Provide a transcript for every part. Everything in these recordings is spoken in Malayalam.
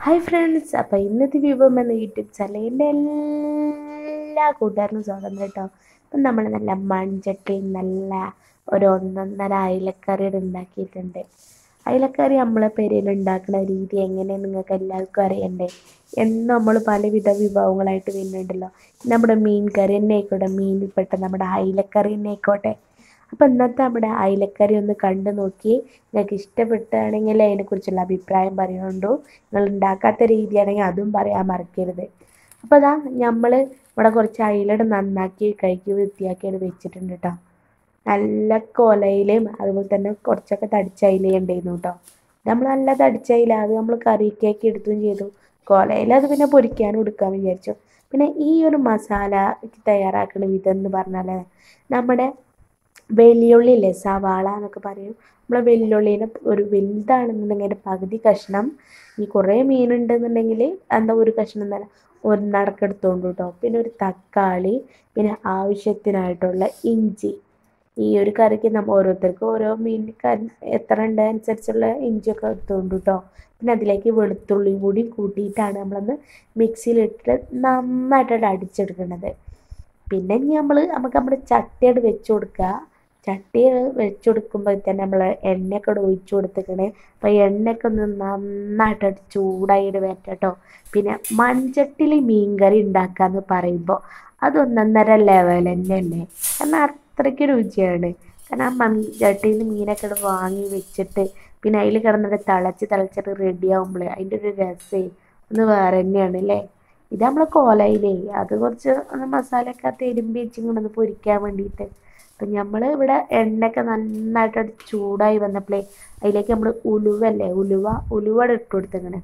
ഹായ് ഫ്രണ്ട്സ് അപ്പോൾ ഇന്നത്തെ വിഭവം എന്ന യൂട്യൂബ് ചാനലിൻ്റെ എല്ലാ കൂട്ടുകാർക്കും സ്വാഗതം കേട്ടോ അപ്പം നമ്മൾ നല്ല മൺചട്ടി നല്ല ഒരു ഒന്നൊന്നര അയിലക്കറി ഉണ്ടാക്കിയിട്ടുണ്ട് അയിലക്കറി നമ്മളെ പെരയിൽ ഉണ്ടാക്കുന്ന രീതി എങ്ങനെയെന്ന് നിങ്ങൾക്ക് എല്ലാവർക്കും അറിയണ്ടേ എന്നും നമ്മൾ പലവിധ വിഭവങ്ങളായിട്ട് തിന്നുന്നുണ്ടല്ലോ നമ്മുടെ മീൻ കറി തന്നെ ആയിക്കോട്ടെ മീനിൽപ്പെട്ട നമ്മുടെ അയിലക്കറി തന്നെ ആയിക്കോട്ടെ അപ്പോൾ ഇന്നത്തെ നമ്മുടെ അയിലക്കറി ഒന്ന് കണ്ടു നോക്കി നിങ്ങൾക്ക് ഇഷ്ടപ്പെട്ടാണെങ്കിൽ അതിനെക്കുറിച്ചുള്ള അഭിപ്രായം പറയുന്നുണ്ടോ നിങ്ങൾ ഉണ്ടാക്കാത്ത രീതിയാണെങ്കിൽ അതും പറയാൻ മറക്കരുത് അപ്പോൾ അതാ നമ്മൾ ഇവിടെ കുറച്ച് അയിലയുടെ നന്നാക്കി കഴുകി വൃത്തിയാക്കിയാണ് വെച്ചിട്ടുണ്ട് കേട്ടോ നല്ല കൊലയിലും അതുപോലെ തന്നെ കുറച്ചൊക്കെ തടിച്ച അയിലയും ഉണ്ടായിരുന്നു കേട്ടോ നമ്മൾ നല്ല തടിച്ച അയില അത് നമ്മൾ കറിക്കാക്കി എടുത്തും ചെയ്തു കൊലയിൽ അത് പിന്നെ പൊരിക്കാനും എടുക്കാൻ വിചാരിച്ചു പിന്നെ ഈ ഒരു മസാല തയ്യാറാക്കുന്ന വിധം എന്ന് പറഞ്ഞാൽ നമ്മുടെ വെല്ലുള്ളി ഇല്ലേ സവാള എന്നൊക്കെ പറയും നമ്മൾ വെല്ലുള്ളീനെ ഒരു വലുതാണെന്നുണ്ടെങ്കിൽ അതിൻ്റെ പകുതി കഷ്ണം ഈ കുറേ മീനുണ്ടെന്നുണ്ടെങ്കിൽ എന്താ ഒരു കഷ്ണം തന്നെ ഒന്നടക്കം എടുത്തോണ്ട് കേട്ടോ പിന്നെ ഒരു തക്കാളി പിന്നെ ആവശ്യത്തിനായിട്ടുള്ള ഇഞ്ചി ഈ ഒരു കറിക്ക് നമ്മൾ ഓരോരുത്തർക്കും ഓരോ മീൻ കറി എത്ര ഉണ്ട് അനുസരിച്ചുള്ള ഇഞ്ചിയൊക്കെ എടുത്തോണ്ട് കേട്ടോ പിന്നെ അതിലേക്ക് വെളുത്തുള്ളിയും കൂടി കൂട്ടിയിട്ടാണ് നമ്മളൊന്ന് മിക്സിയിലിട്ട് നന്നായിട്ടാണ് അടിച്ചെടുക്കുന്നത് പിന്നെ ഇനി നമ്മൾ നമുക്ക് നമ്മുടെ ചട്ടിയോട് വെച്ച് കൊടുക്കുക ചട്ടി വെച്ച് കൊടുക്കുമ്പോൾ തന്നെ നമ്മൾ എണ്ണയൊക്കെ ഒഴിച്ച് കൊടുത്തിക്കണേ അപ്പോൾ എണ്ണയൊക്കെ ഒന്ന് നന്നായിട്ട് ചൂടായിട്ട് വരട്ടെ കേട്ടോ പിന്നെ മൺചട്ടിയിൽ മീൻകറി ഉണ്ടാക്കാന്ന് പറയുമ്പോൾ അതൊന്നൊന്നര ലെവൽ തന്നെയല്ലേ കാരണം അത്രയ്ക്ക് രുചിയാണ് കാരണം ആ മൺചട്ടിയിൽ മീനൊക്കെ ഇട്ട് വാങ്ങി വെച്ചിട്ട് പിന്നെ അതിൽ കിടന്നിട്ട് തിളച്ച് തിളച്ചിട്ട് റെഡി ആകുമ്പോൾ അതിൻ്റെ ഒരു രസേ ഒന്ന് വേറെ തന്നെയാണ് അല്ലേ ഇത് നമ്മൾ കോലയിലേ അത് കുറച്ച് മസാലയൊക്കെ തിരുമ്പി വെച്ചിങ്ങനെ പൊരിക്കാൻ വേണ്ടിയിട്ട് അപ്പം നമ്മൾ ഇവിടെ എണ്ണയൊക്കെ നന്നായിട്ട് ചൂടായി വന്നപ്പോഴേ അതിലേക്ക് നമ്മൾ ഉലുവല്ലേ ഉലുവ ഉലുവ ഇട്ട് കൊടുത്തിങ്ങനെ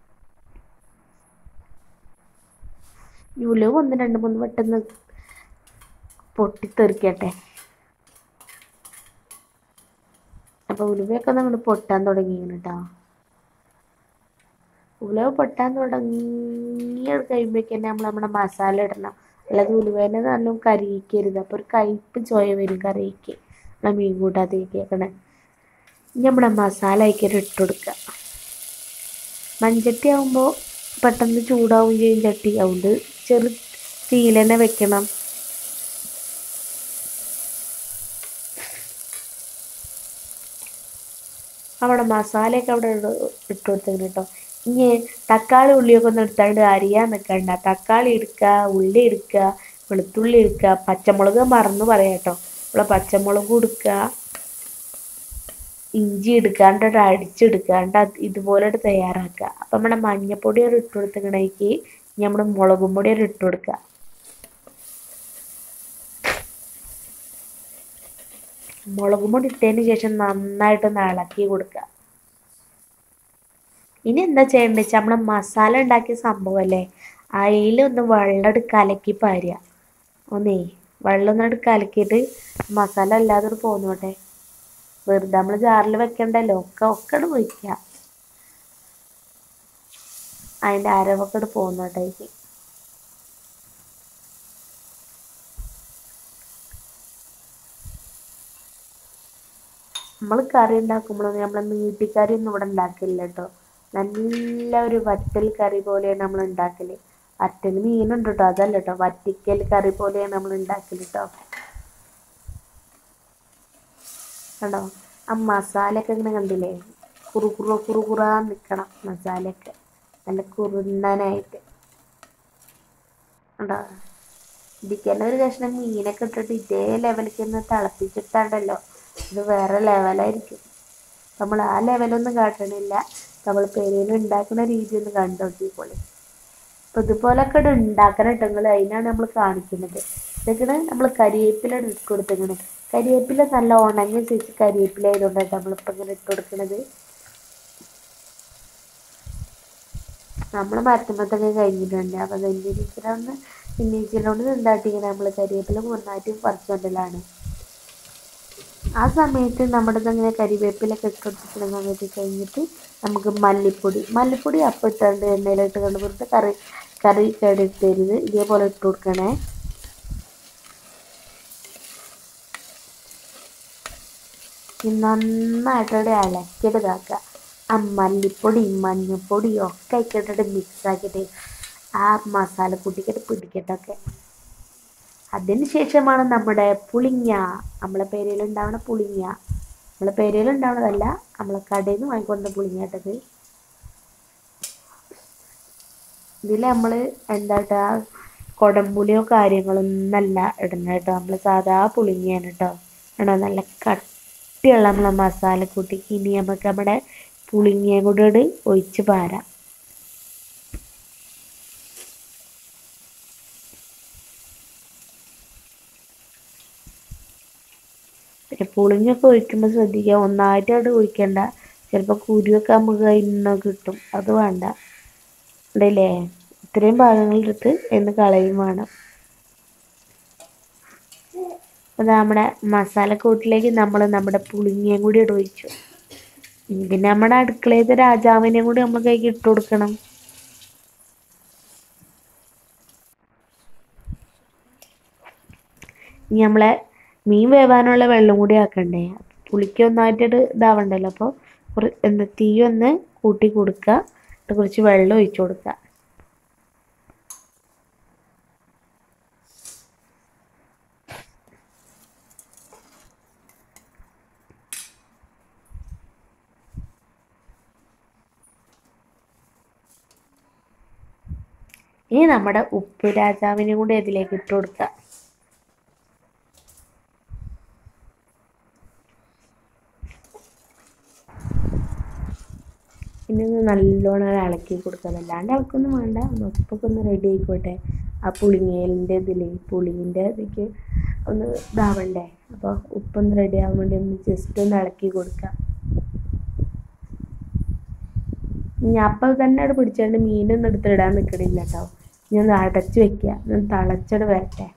ഈ ഉലുവ ഒന്ന് രണ്ട് മൂന്ന് വട്ടം പൊട്ടിത്തെറിക്കട്ടെ അപ്പോൾ ഉലുവയൊക്കെ ഒന്ന് അങ്ങോട്ട് പൊട്ടാൻ തുടങ്ങിയാണ് കേട്ടോ ഉലുവ പൊട്ടാൻ തുടങ്ങി കഴിയുമ്പോഴേക്ക് തന്നെ നമ്മൾ നമ്മുടെ മസാല ഇടണം അല്ലാതെ ഉലുവേനെ നല്ല കരിയിക്കരുത് അപ്പോൾ ഒരു കയ്പ്പ് ചോയ വരും കറിക്ക് നമ്മൾ മീൻ കൂട്ടാത്തേക്കണേ നമ്മുടെ മസാല അതിലേക്ക് ഇട്ട് കൊടുക്കുക മൺചട്ടി ആകുമ്പോൾ പെട്ടെന്ന് ചൂടാവും ചെയ്യും ചട്ടി അതുകൊണ്ട് ചെറു തീയിൽ തന്നെ വെക്കണം അവിടെ മസാലയൊക്കെ അവിടെ ഇട്ട് കൊടുത്തേക്കണം കേട്ടോ ഇനി തക്കാളി ഉള്ളിയൊക്കെ ഒന്ന് എടുത്താണ്ട് അരിയാൻ നിൽക്കണ്ട തക്കാളി എടുക്കുക ഉള്ളി എടുക്കുക വെളുത്തുള്ളി എടുക്കുക പച്ചമുളക് മറന്നു പറയാം കേട്ടോ ഇവിടെ പച്ചമുളക് എടുക്കുക ഇഞ്ചി എടുക്കാണ്ട് അടിച്ചെടുക്കാണ്ട് ഇതുപോലെ തയ്യാറാക്കുക അപ്പം നമ്മുടെ മഞ്ഞപ്പൊടി ഒരു ഇട്ട് കൊടുത്തിക്കണേക്ക് നമ്മുടെ മുളകും പൊടി ഒരു ഇട്ട് കൊടുക്കുക മുളകും പൊടി ഇട്ടതിന് ശേഷം നന്നായിട്ടൊന്ന് ഇളക്കി കൊടുക്കുക ഇനി എന്താ ചെയ്യേണ്ടത് വെച്ചാൽ നമ്മൾ മസാല ഉണ്ടാക്കിയ സംഭവമല്ലേ അതിലൊന്ന് വെള്ളം എടുത്ത് കലക്കി പാരുക ഒന്നേ വെള്ളം ഒന്ന് എടുത്ത് കലക്കിയിട്ട് മസാല അല്ലാതെ പോന്നോട്ടെ വെറുതെ നമ്മൾ ജാറിൽ വെക്കണ്ടല്ലോ ഒക്കെ ഒക്കെ ഒഴിക്കുക അതിൻ്റെ അരവൊക്കെ ഇട്ട് പോന്നോട്ടേക്ക് നമ്മൾ കറി ഉണ്ടാക്കുമ്പോഴൊന്നും നമ്മൾ നീട്ടിക്കറി ഒന്നും ഇവിടെ ഉണ്ടാക്കില്ല കേട്ടോ നല്ല ഒരു വറ്റൽ കറി പോലെയാണ് നമ്മൾ ഉണ്ടാക്കൽ വറ്റൽ മീനുണ്ട് കേട്ടോ അതല്ല കേട്ടോ വറ്റിക്കൽ കറി പോലെയാണ് നമ്മൾ ഉണ്ടാക്കൽ കേട്ടോ കണ്ടോ ആ മസാലയൊക്കെ ഇങ്ങനെ കണ്ടില്ലേ കുറു കുറു കുറു കുറാ നിൽക്കണം മസാലയൊക്കെ നല്ല കുറുന്നനായിട്ട് കണ്ടോ ഇതിക്ക് തന്നെ ഒരു കഷ്ണം മീനൊക്കെ ഇട്ടിട്ട് ഇതേ ലെവലിലേക്ക് ഒന്ന് തിളപ്പിച്ചിട്ടാണ്ടല്ലോ ഇത് വേറെ ലെവലായിരിക്കും നമ്മൾ ആ ലെവലൊന്നും കാട്ടണില്ല നമ്മൾ പെരയിൽ ഉണ്ടാക്കുന്ന രീതി ഒന്ന് കണ്ടു നോക്കിക്കോളി അപ്പോൾ ഇതുപോലൊക്കെ ഉണ്ടാക്കണം കേട്ടോ നിങ്ങൾ അതിനാണ് നമ്മൾ കാണിക്കുന്നത് ഇതൊക്കെ നമ്മൾ കരിവേപ്പില ഇട്ട് കൊടുത്തേക്കണ് കരിവേപ്പില നല്ല ഉണങ്ങിയ സൈസ് കരിവേപ്പില ആയതുകൊണ്ടാണ് നമ്മളിപ്പോൾ ഇങ്ങനെ ഇട്ട് കൊടുക്കുന്നത് നമ്മൾ മരത്തുമ്പത്തൊക്കെ കഴിഞ്ഞിട്ടുണ്ട് അപ്പോൾ നെല്ലിച്ചിലൊന്ന് നെല്ലിച്ചിലോണ്ട് എന്താട്ടിങ്ങനെ നമ്മൾ കരിവേപ്പില നന്നായിട്ട് പറിച്ചുകൊണ്ടലാണ് ആ സമയത്ത് നമ്മുടെ ഇങ്ങനെ കരിവേപ്പിലൊക്കെ ഇട്ടെടുത്തിട്ടുള്ള സമയത്ത് കഴിഞ്ഞിട്ട് നമുക്ക് മല്ലിപ്പൊടി മല്ലിപ്പൊടി അപ്പം ഇട്ടുണ്ട് എണ്ണയിലിട്ട് കണ്ട് വെറുതെ കറി കറി കേടെടുത്തരുത് ഇതേപോലെ ഇട്ട് കൊടുക്കണേ നന്നായിട്ട് ഇളക്കിയിട്ട് ഇതാക്കുക ആ മല്ലിപ്പൊടിയും മഞ്ഞൾപ്പൊടിയും ഒക്കെ ഇട്ടിട്ട് മിക്സ് ആക്കിയിട്ട് ആ മസാല കൂട്ടിക്കിട്ട് പിടിക്കട്ടൊക്കെ അതിന് ശേഷമാണ് നമ്മുടെ പുളിങ്ങ നമ്മളെ പേരയിലുണ്ടാവുന്ന പുളിങ്ങ നമ്മളെ പേരയിലുണ്ടാവുന്നതല്ല നമ്മളെ കടയിൽ നിന്ന് വാങ്ങിക്കൊണ്ട പുളിങ്ങ ഇട്ടത് ഇതിൽ നമ്മൾ എന്താ കുടംപുളിയോ കാര്യങ്ങളൊന്നല്ല ഇടുന്നത് കേട്ടോ നമ്മൾ സാധാ പുളിങ്ങയാണ് കേട്ടോ ആണോ നല്ല കട്ടിയുള്ള നമ്മളെ മസാല കൂട്ടിക്ക് ഇനി നമുക്ക് നമ്മുടെ പുളിങ്ങയും കൂടെ ഇട് ഒഴിച്ച് പാരാം പിന്നെ പുളിങ്ങൊക്കെ ഒഴിക്കുമ്പോൾ ശ്രദ്ധിക്കുക ഒന്നായിട്ട് അവിടെ ഒഴിക്കണ്ട ചിലപ്പോൾ കുരുവൊക്കെ നമുക്ക് കയ്യിൽ നിന്ന് കിട്ടും അത് വേണ്ട ഉണ്ടല്ലേ ഇത്രയും ഭാഗങ്ങളെടുത്ത് എന്ന് കളയും വേണം അത് നമ്മുടെ മസാലക്കൂട്ടിലേക്ക് നമ്മൾ നമ്മുടെ പുളിങ്ങയും കൂടി ഇട്ട് ഒഴിച്ചു ഇനി പിന്നെ നമ്മുടെ അടുക്കളയിലത്തെ രാജാവിനെയും കൂടി നമ്മൾ കൈക്ക് ഇട്ട് കൊടുക്കണം ഇനി നമ്മളെ മീൻ വേവാനുള്ള വെള്ളം കൂടി ആക്കണ്ടേ പുളിക്ക് ഒന്നായിട്ടൊരു ഇതാവണ്ടല്ലോ അപ്പോൾ കുറ എന്താ തീ ഒന്ന് കൂട്ടി കൊടുക്കുക എന്നിട്ട് കുറച്ച് വെള്ളം ഒഴിച്ചു കൊടുക്കുക ഇനി നമ്മുടെ ഉപ്പ് രാജാവിനെ കൂടി അതിലേക്ക് ഇട്ട് കൊടുക്കുക പിന്നെ ഒന്ന് നല്ലോണം ഇളക്കി കൊടുക്കുക അല്ലാണ്ട് ഇളക്കൊന്നും വേണ്ട ഒന്ന് ഉപ്പൊക്കെ ഒന്ന് റെഡി ആയിക്കോട്ടെ ആ പുളിങ്ങേലിൻ്റെ ഇതിൽ പുളിൻ്റെ ഇതിലേക്ക് ഒന്ന് ഇതാവണ്ടേ അപ്പോൾ ഉപ്പൊന്ന് റെഡി ആവാൻ വേണ്ടി ഒന്ന് ജസ്റ്റ് ഒന്ന് ഇളക്കി കൊടുക്കുക ഇനി അപ്പം തന്നെ അവിടെ പിടിച്ചുകൊണ്ട് മീനൊന്നും എടുത്തിടാൻ നിൽക്കണില്ല കേട്ടോ ഇനി ഒന്ന് അടച്ച് വെക്കുക ഒന്ന് തിളച്ചട് വരട്ടെ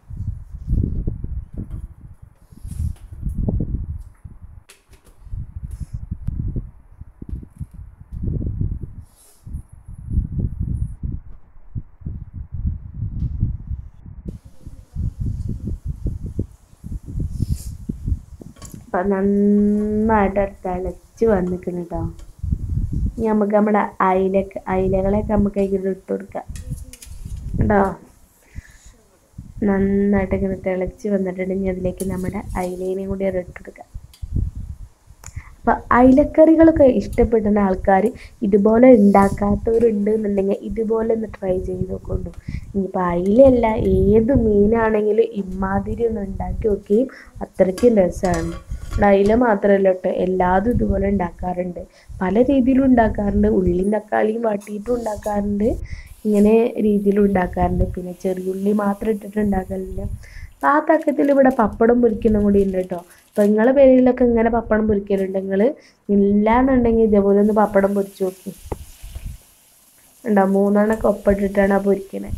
അപ്പം നന്നായിട്ട് തിളച്ച് വന്നിക്കണം കേട്ടോ ഇനി നമുക്ക് നമ്മുടെ അയിലക്ക് അയിലകളെയൊക്കെ നമുക്ക് അതിൽ ഇട്ട് കൊടുക്കാം കേട്ടോ നന്നായിട്ട് ഇങ്ങനെ തിളച്ച് വന്നിട്ടുണ്ടെങ്കിൽ അതിലേക്ക് നമ്മുടെ അയിലേനെയും കൂടി അത് ഇട്ട് കൊടുക്കാം അപ്പം അയിലക്കറികളൊക്കെ ഇഷ്ടപ്പെടുന്ന ആൾക്കാർ ഇതുപോലെ ഉണ്ടാക്കാത്തവരുണ്ട് എന്നുണ്ടെങ്കിൽ ഇതുപോലെ ഒന്ന് ട്രൈ ചെയ്ത് നോക്കൊണ്ടു ഇനിയിപ്പോൾ അയിലല്ല ഏത് മീനാണെങ്കിലും ഇമാതിരി ഒന്ന് ഉണ്ടാക്കി നോക്കുകയും അത്രയ്ക്കും രസമാണ് അയില മാത്രമല്ല കേട്ടോ എല്ലാതും ഇതുപോലെ ഉണ്ടാക്കാറുണ്ട് പല രീതിയിലും ഉണ്ടാക്കാറുണ്ട് ഉള്ളിയും തക്കാളിയും വാട്ടിയിട്ടും ഉണ്ടാക്കാറുണ്ട് ഇങ്ങനെ രീതിയിലും ഉണ്ടാക്കാറുണ്ട് പിന്നെ ചെറിയുള്ളി മാത്രം ഇട്ടിട്ട് ഉണ്ടാക്കലുണ്ട് അപ്പം ആ തക്കത്തിൽ ഇവിടെ പപ്പടം പൊരിക്കുന്ന കൂടി ഉണ്ട് കേട്ടോ അപ്പം നിങ്ങളെ പേരിലൊക്കെ ഇങ്ങനെ പപ്പടം പൊരിക്കലുണ്ട് നിങ്ങൾ ഇല്ലാന്നുണ്ടെങ്കിൽ ഇതേപോലെ ഒന്ന് പപ്പടം പൊരിച്ച് നോക്കി ഉണ്ടോ മൂന്നെണ്ണൊക്കെ ഒപ്പിട്ടിട്ടാണ് ആ പൊരിക്കണേ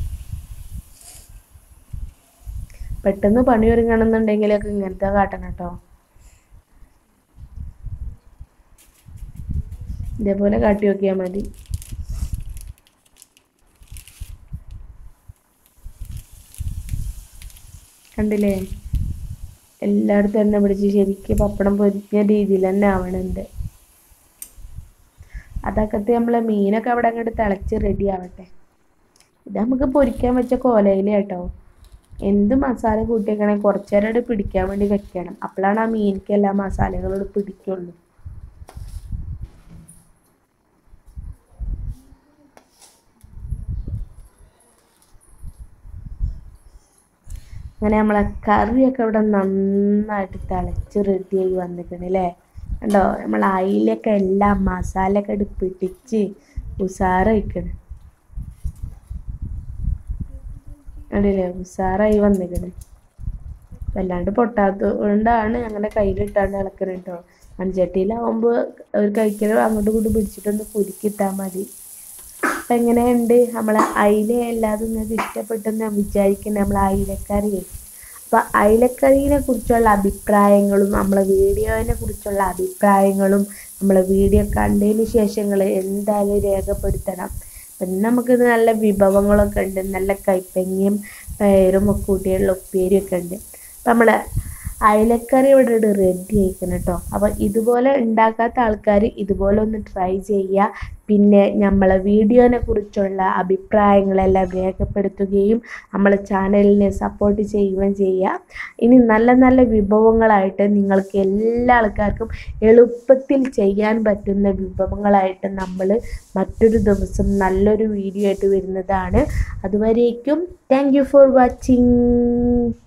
പെട്ടെന്ന് പണി ഒരുങ്ങണമെന്നുണ്ടെങ്കിലൊക്കെ ഇങ്ങനത്തെ കാട്ടണം കേട്ടോ ഇതേപോലെ കാട്ടി നോക്കിയാൽ മതി കണ്ടില്ലേ എല്ലായിടത്തും എണ്ണ പിടിച്ച് ശരിക്കും പപ്പടം പൊരിഞ്ഞ രീതിയിൽ തന്നെ ആവണുണ്ട് അതൊക്കെ നമ്മളെ മീനൊക്കെ അവിടെ അങ്ങോട്ട് തിളച്ച് റെഡി ആവട്ടെ ഇത് നമുക്ക് പൊരിക്കാൻ വെച്ച കോലയില കേട്ടോ എന്ത് മസാല കൂട്ടിയേക്കണേ കുറച്ച് നേരം അങ്ങട് പിടിക്കാൻ വേണ്ടി വെക്കണം അപ്പോഴാണ് ആ മീനിക്ക് എല്ലാ മസാലകളോട് പിടിക്കുള്ളൂ അങ്ങനെ നമ്മളെ കറിയൊക്കെ ഇവിടെ നന്നായിട്ട് തിളച്ച് റെഡിയായി വന്നിട്ടുണ്ട് അല്ലേ കണ്ടോ നമ്മൾ അയിലൊക്കെ എല്ലാം മസാലയൊക്കെ ഇട്ട് പിടിച്ച് ഉസാറായിക്കണ് അടിയില്ലേ ഉസാറായി വന്നിക്കണ് വല്ലാണ്ട് പൊട്ടാത്തത് കൊണ്ടാണ് ഞങ്ങളുടെ കയ്യിലിട്ടാണ്ട് ഇളക്കണത് കേട്ടോ മൺചട്ടിയിലാവുമ്പോൾ ഒരു കൈക്കൽ അങ്ങോട്ടും ഇങ്ങോട്ടും പിടിച്ചിട്ടൊന്ന് കുരുക്കിട്ടാൽ മതി അപ്പം എങ്ങനെയുണ്ട് നമ്മളെ അയില എല്ലാതും നിങ്ങൾക്ക് ഇഷ്ടപ്പെട്ടെന്ന് ഞാൻ വിചാരിക്കുന്നത് നമ്മളെ അയിലക്കറി അപ്പോൾ അയിലക്കറീനെ കുറിച്ചുള്ള അഭിപ്രായങ്ങളും നമ്മളെ വീഡിയോനെ കുറിച്ചുള്ള അഭിപ്രായങ്ങളും നമ്മളെ വീഡിയോ കണ്ടതിന് ശേഷം നിങ്ങൾ എന്തായാലും രേഖപ്പെടുത്തണം പിന്നെ നമുക്കിത് നല്ല വിഭവങ്ങളൊക്കെ ഉണ്ട് നല്ല കൈപ്പങ്ങയും പയറും ഒക്കെ കൂട്ടിയുള്ള ഉപ്പേരിയൊക്കെ ഉണ്ട് അപ്പം നമ്മൾ അയലക്കറി ഇവിടെ റെഡി ആയിക്കണം കേട്ടോ അപ്പോൾ ഇതുപോലെ ഉണ്ടാക്കാത്ത ആൾക്കാർ ഇതുപോലെ ഒന്ന് ട്രൈ ചെയ്യുക പിന്നെ നമ്മളെ വീഡിയോനെ കുറിച്ചുള്ള അഭിപ്രായങ്ങളെല്ലാം രേഖപ്പെടുത്തുകയും നമ്മളെ ചാനലിനെ സപ്പോർട്ട് ചെയ്യുകയും ചെയ്യുക ഇനി നല്ല നല്ല വിഭവങ്ങളായിട്ട് നിങ്ങൾക്ക് എല്ലാ ആൾക്കാർക്കും എളുപ്പത്തിൽ ചെയ്യാൻ പറ്റുന്ന വിഭവങ്ങളായിട്ട് നമ്മൾ മറ്റൊരു ദിവസം നല്ലൊരു വീഡിയോ ആയിട്ട് വരുന്നതാണ് അതുവരേക്കും താങ്ക് യു ഫോർ വാച്ചിങ്